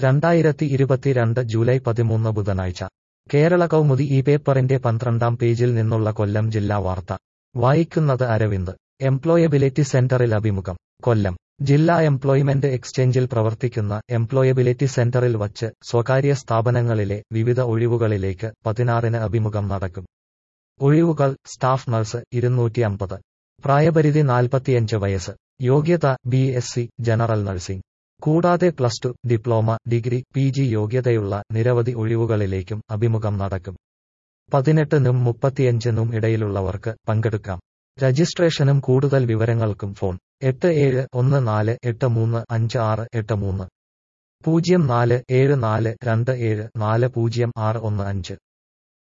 രണ്ടായിരത്തി ഇരുപത്തിരണ്ട് ജൂലൈ പതിമൂന്ന് ബുധനാഴ്ച കേരള കൗമുദി ഈ പേപ്പറിന്റെ പന്ത്രണ്ടാം പേജിൽ നിന്നുള്ള കൊല്ലം ജില്ലാ വാർത്ത വായിക്കുന്നത് അരവിന്ദ് എംപ്ലോയബിലിറ്റി സെന്ററിൽ അഭിമുഖം കൊല്ലം ജില്ലാ എംപ്ലോയ്മെന്റ് എക്സ്ചേഞ്ചിൽ പ്രവർത്തിക്കുന്ന എംപ്ലോയബിലിറ്റി സെന്ററിൽ വച്ച് സ്വകാര്യ സ്ഥാപനങ്ങളിലെ വിവിധ ഒഴിവുകളിലേക്ക് പതിനാറിന് അഭിമുഖം നടക്കും ഒഴിവുകൾ സ്റ്റാഫ് നഴ്സ് ഇരുന്നൂറ്റി അമ്പത് പ്രായപരിധി നാൽപ്പത്തിയഞ്ച് വയസ്സ് യോഗ്യത B S C general nursing കൂടാതെ plus two diploma degree P G യോഗ്യതയുള്ള നിരവധി ഒഴിവുകളിലേക്കും അഭിമുഖം നടക്കും പതിനെട്ടിനും മുപ്പത്തിയഞ്ചിനും ഇടയിലുള്ളവർക്ക് പങ്കെടുക്കാം രജിസ്ട്രേഷനും കൂടുതൽ വിവരങ്ങൾക്കും ഫോൺ എട്ട് ഏഴ് ഒന്ന് നാല് എട്ട് മൂന്ന് അഞ്ച് ആറ് എട്ട് മൂന്ന് പൂജ്യം നാല് ഏഴ് നാല് രണ്ട് ഏഴ് നാല് പൂജ്യം ആറ് ഒന്ന് അഞ്ച്